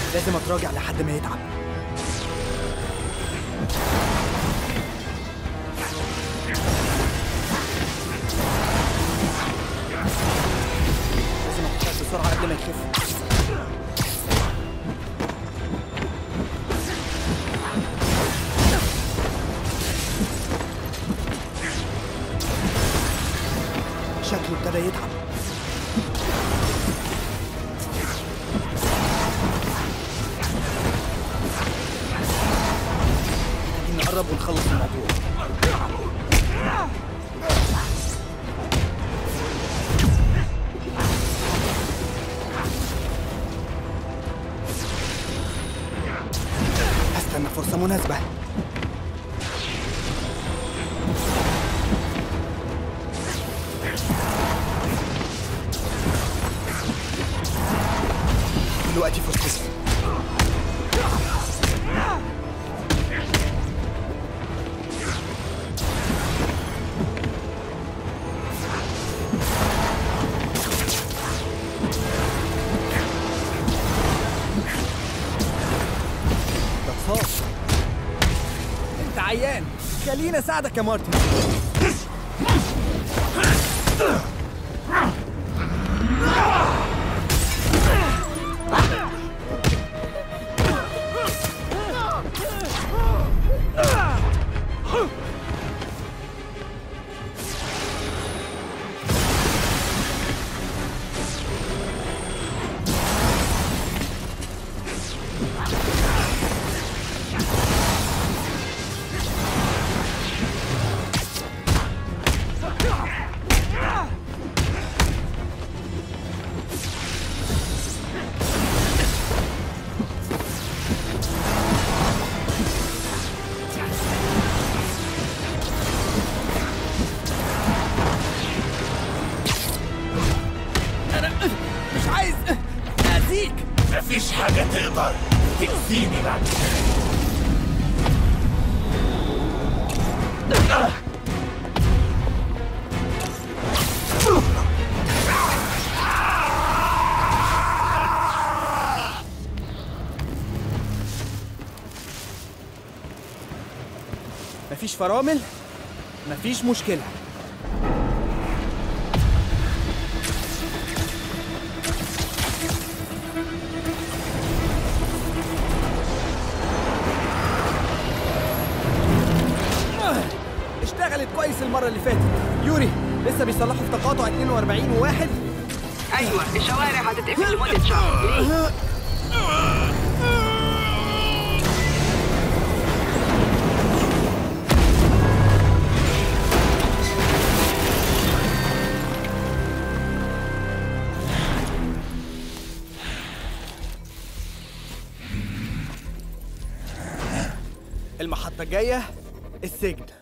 لازم اتراجع لحد ما يتعب لازم اتحرك بسرعة قبل ما يخف شكله ابتدى يتعب محتاجين نقرب ونخلص الموضوع هستنى فرصة مناسبة دلوقتي فرصتي بتصاب انت عيان خليني اساعدك يا مارتن انا مش عايز اذيك مفيش حاجة تقدر تأذيني بعد كده مفيش فرامل مفيش مشكلة اشتغلت كويس المرة اللي فاتت يوري لسه بيصلحوا في تقاطع 42 وواحد ايوه الشوارع هتتقفل لمده شهر ليه؟ المحطة الجاية السجن